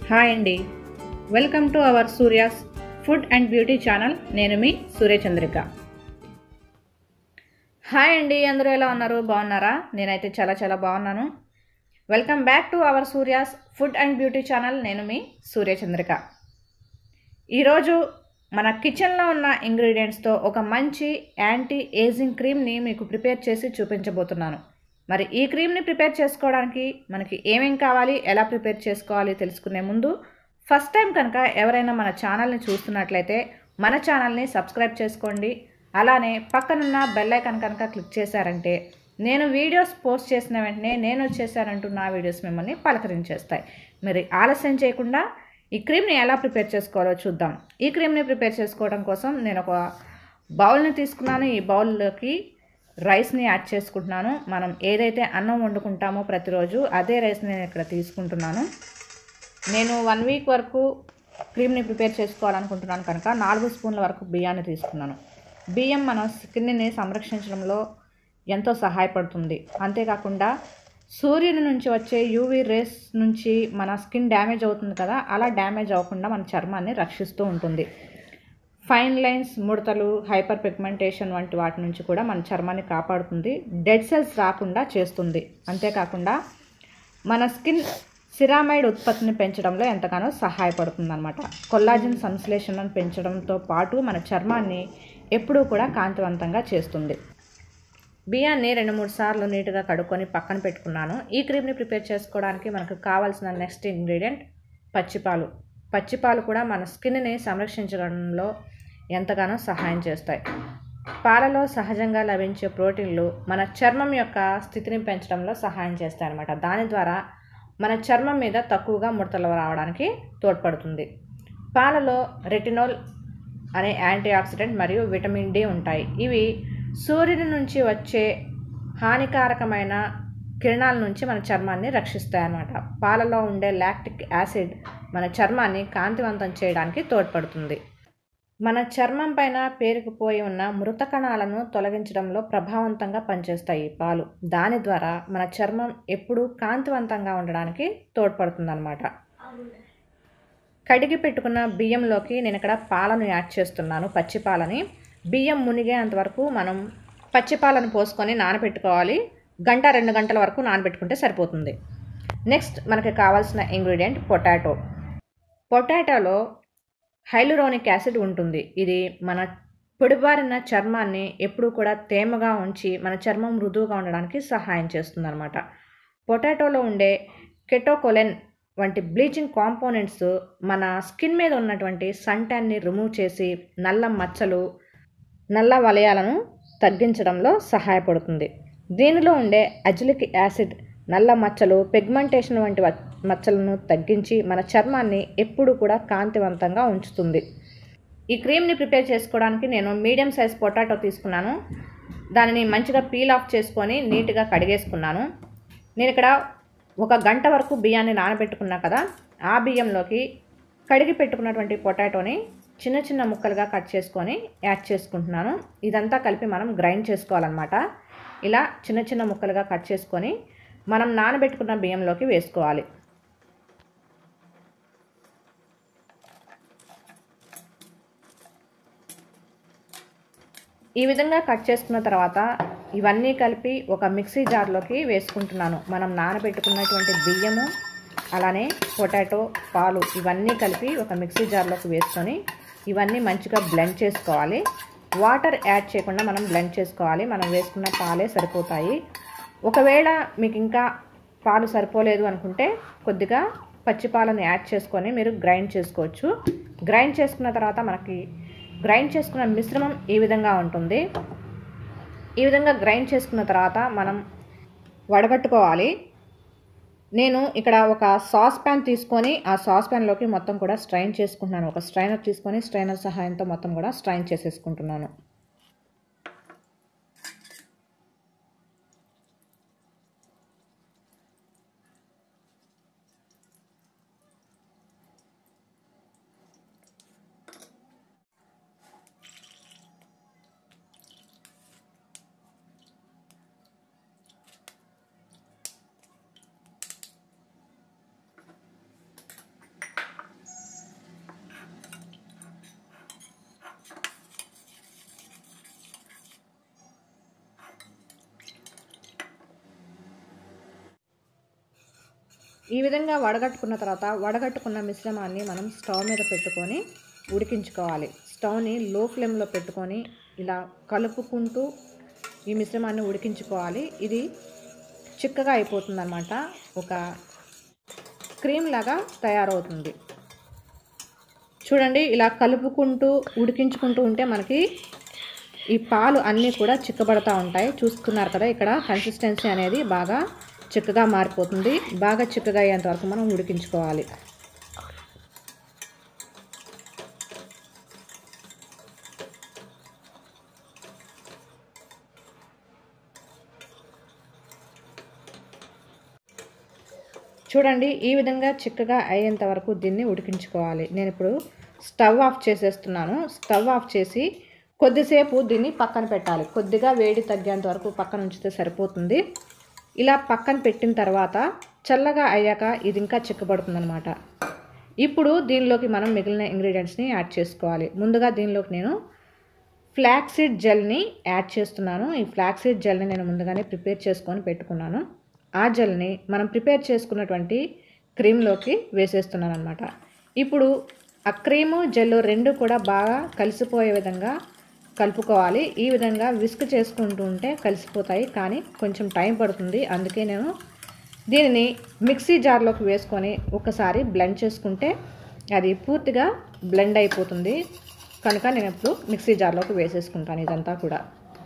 hi అండి welcome to our Surya's food and beauty channel నేను మీ సూర్యచంద్రిక హాయ్ అండి అందరూ ఎలా ఉన్నారు బాగున్నారా నేనైతే చాలా చాలా బాగున్నాను welcome back to our Surya's food and beauty channel నేను మీ సూర్యచంద్రిక ఈరోజు మన కిచెన్లో ఉన్న ఇంగ్రీడియంట్స్తో ఒక మంచి యాంటీ ఏజింగ్ క్రీమ్ని మీకు ప్రిపేర్ చేసి చూపించబోతున్నాను మరి ఈ క్రీమ్ని ప్రిపేర్ చేసుకోవడానికి మనకి ఏమేం కావాలి ఎలా ప్రిపేర్ చేసుకోవాలి తెలుసుకునే ముందు ఫస్ట్ టైం కనుక ఎవరైనా మన ఛానల్ని చూస్తున్నట్లయితే మన ఛానల్ని సబ్స్క్రైబ్ చేసుకోండి అలానే పక్కనున్న బెల్ ఐకాన్ కనుక క్లిక్ చేశారంటే నేను వీడియోస్ పోస్ట్ చేసిన వెంటనే నేను వచ్చేసానంటూ నా వీడియోస్ మిమ్మల్ని పలకరించేస్తాయి మరి ఆలస్యం చేయకుండా ఈ క్రీమ్ని ఎలా ప్రిపేర్ చేసుకోవాలో చూద్దాం ఈ క్రీమ్ని ప్రిపేర్ చేసుకోవడం కోసం నేను ఒక బౌల్ని తీసుకున్నాను ఈ బౌల్లోకి రైస్ని యాడ్ చేసుకుంటున్నాను మనం ఏదైతే అన్నం వండుకుంటామో ప్రతిరోజు అదే రైస్ని నేను ఇక్కడ తీసుకుంటున్నాను నేను వన్ వీక్ వరకు క్రీమ్ని ప్రిపేర్ చేసుకోవాలనుకుంటున్నాను కనుక నాలుగు స్పూన్ల వరకు బియ్యాన్ని తీసుకున్నాను బియ్యం మన స్కిన్ని సంరక్షించడంలో ఎంతో సహాయపడుతుంది అంతేకాకుండా సూర్యుని నుంచి వచ్చే యూవీ రేస్ నుంచి మన స్కిన్ డ్యామేజ్ అవుతుంది కదా అలా డ్యామేజ్ అవ్వకుండా మన చర్మాన్ని రక్షిస్తూ ఉంటుంది ఫైన్ లైన్స్ ముడతలు హైపర్ పిగ్మెంటేషన్ వంటి వాటి నుంచి కూడా మన చర్మాన్ని కాపాడుతుంది డెడ్ సెల్స్ రాకుండా చేస్తుంది అంతేకాకుండా మన స్కిన్ సిరామైడ్ ఉత్పత్తిని పెంచడంలో ఎంతగానో సహాయపడుతుంది అనమాట కొల్లాజిన్ సంశ్లేషణను పెంచడంతో పాటు మన చర్మాన్ని ఎప్పుడూ కూడా కాంతివంతంగా చేస్తుంది బియ్యాన్ని రెండు మూడు సార్లు నీట్గా కడుక్కొని పక్కన పెట్టుకున్నాను ఈ క్రీమ్ని ప్రిపేర్ చేసుకోవడానికి మనకు కావాల్సిన నెక్స్ట్ ఇంగ్రీడియంట్ పచ్చిపాలు పచ్చిపాలు కూడా మన స్కిన్ని సంరక్షించడంలో ఎంతగానో సహాయం చేస్తాయి పాలలో సహజంగా లభించే ప్రోటీన్లు మన చర్మం యొక్క స్థితిని పెంచడంలో సహాయం చేస్తాయి అన్నమాట దాని ద్వారా మన చర్మం మీద తక్కువగా ముడతలు రావడానికి తోడ్పడుతుంది పాలలో రెటినోల్ అనే యాంటీ ఆక్సిడెంట్ మరియు విటమిన్ డి ఉంటాయి ఇవి సూర్యుని నుంచి వచ్చే హానికారకమైన కిరణాల నుంచి మన చర్మాన్ని రక్షిస్తాయి అన్నమాట పాలలో ఉండే లాక్టిక్ యాసిడ్ మన చర్మాన్ని కాంతివంతం చేయడానికి తోడ్పడుతుంది మన చర్మం పైన పేరుకుపోయి ఉన్న మృత కణాలను తొలగించడంలో ప్రభావవంతంగా పనిచేస్తాయి ఈ పాలు దాని ద్వారా మన చర్మం ఎప్పుడూ కాంతివంతంగా ఉండడానికి తోడ్పడుతుందన్నమాట కడిగి పెట్టుకున్న బియ్యంలోకి నేను ఇక్కడ పాలను యాడ్ చేస్తున్నాను పచ్చి పాలని బియ్యం మునిగేంత వరకు మనం పచ్చి పాలను పోసుకొని నానబెట్టుకోవాలి గంట రెండు గంటల వరకు నానబెట్టుకుంటే సరిపోతుంది నెక్స్ట్ మనకి కావాల్సిన ఇంగ్రీడియంట్ పొటాటో పొటాటోలో హైలురోనిక్ యాసిడ్ ఉంటుంది ఇది మన పొడిబారిన చర్మాన్ని ఎప్పుడూ కూడా తేమగా ఉంచి మన చర్మం మృదువుగా ఉండడానికి సహాయం చేస్తుంది అనమాట పొటాటోలో ఉండే కెటోకొలెన్ వంటి బ్లీచింగ్ కాంపోనెంట్స్ మన స్కిన్ మీద ఉన్నటువంటి సన్ ట్యాన్ని రిమూవ్ చేసి నల్ల మచ్చలు నల్ల వలయాలను తగ్గించడంలో సహాయపడుతుంది దీనిలో ఉండే అజిలిక్ యాసిడ్ నల్ల మచ్చలు పిగ్మెంటేషన్ వంటి మచ్చలను తగ్గించి మన చర్మాన్ని ఎప్పుడు కూడా కాంతివంతంగా ఉంచుతుంది ఈ క్రీమ్ని ప్రిపేర్ చేసుకోవడానికి నేను మీడియం సైజ్ పొటాటో తీసుకున్నాను దానిని మంచిగా పీల్ ఆఫ్ చేసుకొని నీట్గా కడిగేసుకున్నాను నేను ఇక్కడ ఒక గంట వరకు బియ్యాన్ని నానబెట్టుకున్నా కదా ఆ బియ్యంలోకి కడిగి పెట్టుకున్నటువంటి పొటాటోని చిన్న చిన్న ముక్కలుగా కట్ చేసుకొని యాడ్ చేసుకుంటున్నాను ఇదంతా కలిపి మనం గ్రైండ్ చేసుకోవాలన్నమాట ఇలా చిన్న చిన్న ముక్కలుగా కట్ చేసుకొని మనం నానబెట్టుకున్న బియ్యంలోకి వేసుకోవాలి ఈ విధంగా కట్ చేసుకున్న తర్వాత ఇవన్నీ కలిపి ఒక మిక్సీ జార్లోకి వేసుకుంటున్నాను మనం నానబెట్టుకున్నటువంటి బియ్యము అలానే పొటాటో పాలు ఇవన్నీ కలిపి ఒక మిక్సీ జార్లోకి వేసుకొని ఇవన్నీ మంచిగా బ్లెండ్ చేసుకోవాలి వాటర్ యాడ్ చేయకుండా మనం బ్లెండ్ చేసుకోవాలి మనం వేసుకున్న పాలే సరిపోతాయి ఒకవేళ మీకు ఇంకా పాలు సరిపోలేదు అనుకుంటే కొద్దిగా పచ్చి పాలను యాడ్ చేసుకొని మీరు గ్రైండ్ చేసుకోవచ్చు గ్రైండ్ చేసుకున్న తర్వాత మనకి గ్రైండ్ చేసుకున్న మిశ్రమం ఈ విధంగా ఉంటుంది ఈ విధంగా గ్రైండ్ చేసుకున్న తర్వాత మనం వడగట్టుకోవాలి నేను ఇక్కడ ఒక సాస్ ప్యాన్ తీసుకొని ఆ సాస్ ప్యాన్లోకి మొత్తం కూడా స్ట్రైన్ చేసుకుంటున్నాను ఒక స్ట్రైనర్ తీసుకొని స్ట్రైనర్ సహాయంతో మొత్తం కూడా స్ట్రైన్ చేసేసుకుంటున్నాను ఈ విధంగా వడగట్టుకున్న తర్వాత వడగట్టుకున్న మిశ్రమాన్ని మనం స్టవ్ మీద పెట్టుకొని ఉడికించుకోవాలి స్టవ్ని లో ఫ్లేమ్లో పెట్టుకొని ఇలా కలుపుకుంటూ ఈ మిశ్రమాన్ని ఉడికించుకోవాలి ఇది చిక్కగా అయిపోతుందన్నమాట ఒక క్రీమ్ లాగా తయారవుతుంది చూడండి ఇలా కలుపుకుంటూ ఉడికించుకుంటూ ఉంటే మనకి ఈ పాలు అన్నీ కూడా చిక్కబడతా ఉంటాయి చూస్తున్నారు కదా ఇక్కడ కన్సిస్టెన్సీ అనేది బాగా చిక్కగా మారిపోతుంది బాగా చిక్కగా అయ్యేంత వరకు మనం ఉడికించుకోవాలి చూడండి ఈ విధంగా చిక్కగా అయ్యేంత వరకు దీన్ని ఉడికించుకోవాలి నేను ఇప్పుడు స్టవ్ ఆఫ్ చేసేస్తున్నాను స్టవ్ ఆఫ్ చేసి కొద్దిసేపు దీన్ని పక్కన పెట్టాలి కొద్దిగా వేడి తగ్గేంత వరకు పక్కన ఉంచితే సరిపోతుంది ఇలా పక్కన పెట్టిన తర్వాత చల్లగా అయ్యాక ఇది ఇంకా చిక్కబడుతుందనమాట ఇప్పుడు దీనిలోకి మనం మిగిలిన ఇంగ్రీడియంట్స్ని యాడ్ చేసుకోవాలి ముందుగా దీనిలోకి నేను ఫ్లాక్సీడ్ జెల్ని యాడ్ చేస్తున్నాను ఈ ఫ్లాక్సీడ్ జెల్ని నేను ముందుగానే ప్రిపేర్ చేసుకొని పెట్టుకున్నాను ఆ జెల్ని మనం ప్రిపేర్ చేసుకున్నటువంటి క్రీమ్లోకి వేసేస్తున్నాను అనమాట ఇప్పుడు ఆ క్రీము జెల్ రెండు కూడా బాగా కలిసిపోయే విధంగా కలుపుకోవాలి ఈ విధంగా విస్క్ చేసుకుంటూ ఉంటే కలిసిపోతాయి కానీ కొంచెం టైం పడుతుంది అందుకే నేను దీనిని మిక్సీ జార్లోకి వేసుకొని ఒకసారి బ్లెండ్ చేసుకుంటే అది పూర్తిగా బ్లెండ్ అయిపోతుంది కనుక నేను ఇప్పుడు మిక్సీ జార్లోకి వేసేసుకుంటాను ఇదంతా కూడా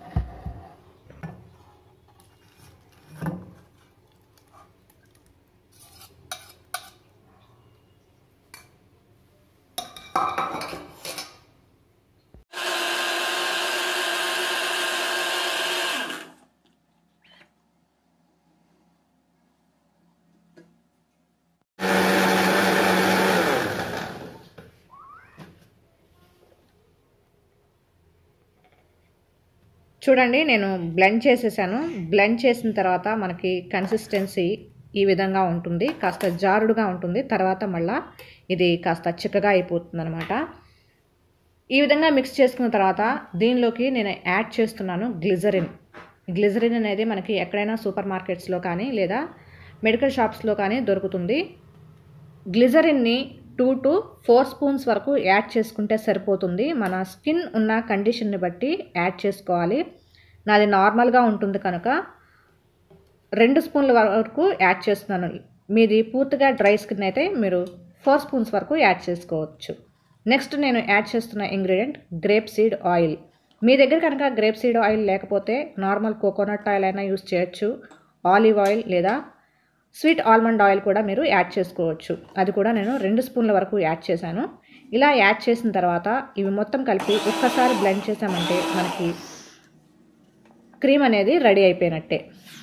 చూడండి నేను బ్లెండ్ చేసేసాను బ్లెండ్ చేసిన తర్వాత మనకి కన్సిస్టెన్సీ ఈ విధంగా ఉంటుంది కాస్త జారుడుగా ఉంటుంది తర్వాత మళ్ళా ఇది కాస్త చిక్కగా అయిపోతుంది అనమాట ఈ విధంగా మిక్స్ చేసుకున్న తర్వాత దీనిలోకి నేను యాడ్ చేస్తున్నాను గ్లిజరిన్ గ్లిజరిన్ అనేది మనకి ఎక్కడైనా సూపర్ మార్కెట్స్లో కానీ లేదా మెడికల్ షాప్స్లో కానీ దొరుకుతుంది గ్లిజరిన్ని టూ టు ఫోర్ స్పూన్స్ వరకు యాడ్ చేసుకుంటే సరిపోతుంది మన స్కిన్ ఉన్న కండిషన్ని బట్టి యాడ్ చేసుకోవాలి నాది నార్మల్గా ఉంటుంది కనుక రెండు స్పూన్ల వరకు యాడ్ చేస్తున్నాను మీది పూర్తిగా డ్రై స్కిన్ అయితే మీరు ఫోర్ స్పూన్స్ వరకు యాడ్ చేసుకోవచ్చు నెక్స్ట్ నేను యాడ్ చేస్తున్న ఇంగ్రీడియంట్ గ్రేప్ సీడ్ ఆయిల్ మీ దగ్గర కనుక గ్రేప్ సీడ్ ఆయిల్ లేకపోతే నార్మల్ కోకోనట్ ఆయిల్ అయినా యూస్ చేయొచ్చు ఆలివ్ ఆయిల్ లేదా స్వీట్ ఆల్మండ్ ఆయిల్ కూడా మీరు యాడ్ చేసుకోవచ్చు అది కూడా నేను రెండు స్పూన్ల వరకు యాడ్ చేశాను ఇలా యాడ్ చేసిన తర్వాత ఇవి మొత్తం కలిపి ఒక్కసారి బ్లెండ్ చేసామంటే మనకి క్రీమ్ అనేది రెడీ అయిపోయినట్టే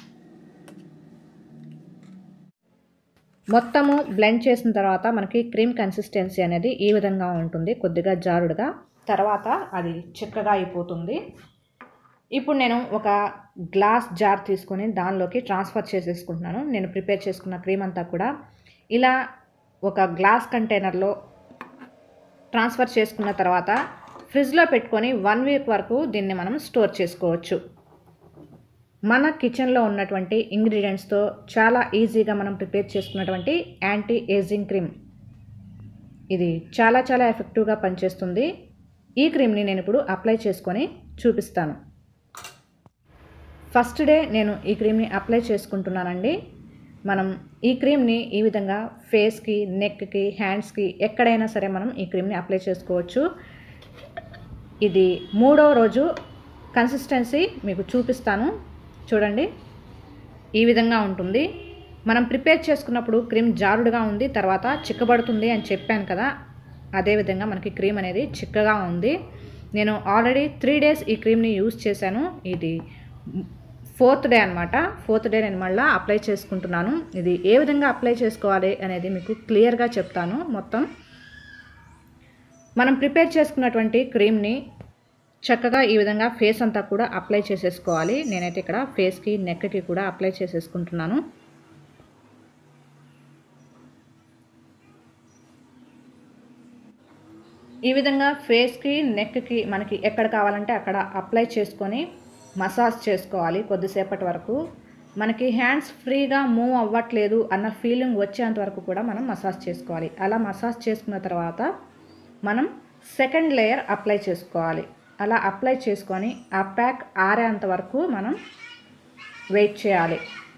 మొత్తము బ్లెండ్ చేసిన తర్వాత మనకి క్రీమ్ కన్సిస్టెన్సీ అనేది ఈ విధంగా ఉంటుంది కొద్దిగా జారుడుగా తర్వాత అది చిక్కగా అయిపోతుంది ఇప్పుడు నేను ఒక గ్లాస్ జార్ తీసుకొని దానిలోకి ట్రాన్స్ఫర్ చేసేసుకుంటున్నాను నేను ప్రిపేర్ చేసుకున్న క్రీమ్ అంతా కూడా ఇలా ఒక గ్లాస్ కంటైనర్లో ట్రాన్స్ఫర్ చేసుకున్న తర్వాత ఫ్రిడ్జ్లో పెట్టుకొని వన్ వీక్ వరకు దీన్ని మనం స్టోర్ చేసుకోవచ్చు మన కిచెన్లో ఉన్నటువంటి ఇంగ్రీడియంట్స్తో చాలా ఈజీగా మనం ప్రిపేర్ చేసుకున్నటువంటి యాంటీ ఏజింగ్ క్రీమ్ ఇది చాలా చాలా ఎఫెక్టివ్గా పనిచేస్తుంది ఈ క్రీమ్ని నేను ఇప్పుడు అప్లై చేసుకొని చూపిస్తాను ఫస్ట్ డే నేను ఈ క్రీమ్ని అప్లై చేసుకుంటున్నానండి మనం ఈ క్రీమ్ని ఈ విధంగా ఫేస్కి నెక్కి హ్యాండ్స్కి ఎక్కడైనా సరే మనం ఈ క్రీమ్ని అప్లై చేసుకోవచ్చు ఇది మూడో రోజు కన్సిస్టెన్సీ మీకు చూపిస్తాను చూడండి ఈ విధంగా ఉంటుంది మనం ప్రిపేర్ చేసుకున్నప్పుడు క్రీమ్ జారుడుగా ఉంది తర్వాత చిక్కబడుతుంది అని చెప్పాను కదా అదేవిధంగా మనకి క్రీమ్ అనేది చిక్కగా ఉంది నేను ఆల్రెడీ త్రీ డేస్ ఈ క్రీమ్ని యూజ్ చేశాను ఇది ఫోర్త్ డే అనమాట ఫోర్త్ డే నేను మళ్ళీ అప్లై చేసుకుంటున్నాను ఇది ఏ విధంగా అప్లై చేసుకోవాలి అనేది మీకు క్లియర్గా చెప్తాను మొత్తం మనం ప్రిపేర్ చేసుకున్నటువంటి క్రీమ్ని చక్కగా ఈ విధంగా ఫేస్ అంతా కూడా అప్లై చేసేసుకోవాలి నేనైతే ఇక్కడ ఫేస్కి నెక్కి కూడా అప్లై చేసేసుకుంటున్నాను ఈ విధంగా ఫేస్కి నెక్కి మనకి ఎక్కడ కావాలంటే అక్కడ అప్లై చేసుకొని మసాజ్ చేసుకోవాలి కొద్దిసేపటి వరకు మనకి హ్యాండ్స్ ఫ్రీగా మూవ్ అవ్వట్లేదు అన్న ఫీలింగ్ వచ్చేంత వరకు కూడా మనం మసాజ్ చేసుకోవాలి అలా మసాజ్ చేసుకున్న తర్వాత మనం సెకండ్ లేయర్ అప్లై చేసుకోవాలి అలా అప్లై చేసుకొని ఆ ప్యాక్ ఆరేంత వరకు మనం వెయిట్ చేయాలి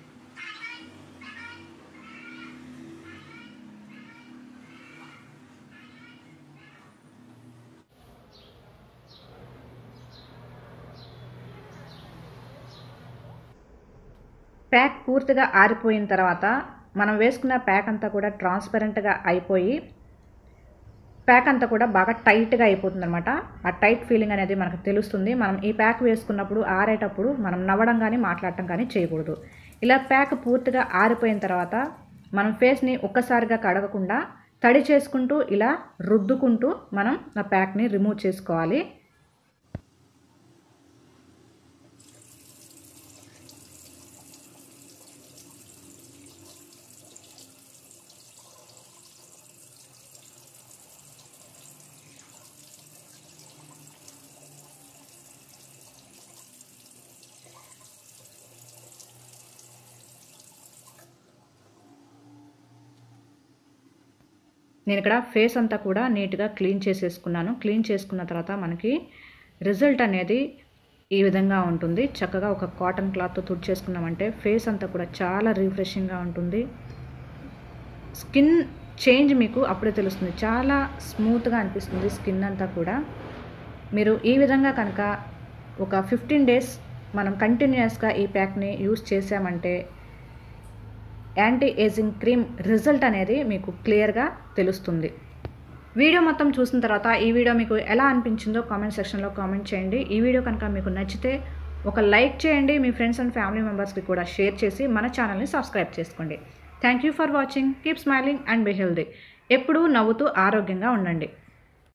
ప్యాక్ పూర్తిగా ఆరిపోయిన తర్వాత మనం వేసుకున్న ప్యాక్ అంతా కూడా ట్రాన్స్పరెంట్గా అయిపోయి ప్యాక్ అంతా కూడా బాగా టైట్గా అయిపోతుంది అనమాట ఆ టైట్ ఫీలింగ్ అనేది మనకు తెలుస్తుంది మనం ఈ ప్యాక్ వేసుకున్నప్పుడు ఆరేటప్పుడు మనం నవ్వడం కానీ మాట్లాడటం కానీ చేయకూడదు ఇలా ప్యాక్ పూర్తిగా ఆరిపోయిన తర్వాత మనం ఫేస్ని ఒక్కసారిగా కడగకుండా తడి చేసుకుంటూ ఇలా రుద్దుకుంటూ మనం ఆ ప్యాక్ని రిమూవ్ చేసుకోవాలి నేను ఇక్కడ ఫేస్ అంతా కూడా నీట్గా క్లీన్ చేసేసుకున్నాను క్లీన్ చేసుకున్న తర్వాత మనకి రిజల్ట్ అనేది ఈ విధంగా ఉంటుంది చక్కగా ఒక కాటన్ క్లాత్తో తుడిచేసుకున్నామంటే ఫేస్ అంతా కూడా చాలా రిఫ్రెషింగ్గా ఉంటుంది స్కిన్ చేంజ్ మీకు అప్పుడే తెలుస్తుంది చాలా స్మూత్గా అనిపిస్తుంది స్కిన్ అంతా కూడా మీరు ఈ విధంగా కనుక ఒక ఫిఫ్టీన్ డేస్ మనం కంటిన్యూస్గా ఈ ప్యాక్ని యూస్ చేసామంటే యాంటీ ఏజింగ్ క్రీమ్ రిజల్ట్ అనేది మీకు క్లియర్గా తెలుస్తుంది వీడియో మొత్తం చూసిన తర్వాత ఈ వీడియో మీకు ఎలా అనిపించిందో కామెంట్ సెక్షన్లో కామెంట్ చేయండి ఈ వీడియో కనుక మీకు నచ్చితే ఒక లైక్ చేయండి మీ ఫ్రెండ్స్ అండ్ ఫ్యామిలీ మెంబర్స్కి కూడా షేర్ చేసి మన ఛానల్ని సబ్స్క్రైబ్ చేసుకోండి thank you for watching keep smiling and be healthy ఎప్పుడూ నవ్వుతూ ఆరోగ్యంగా ఉండండి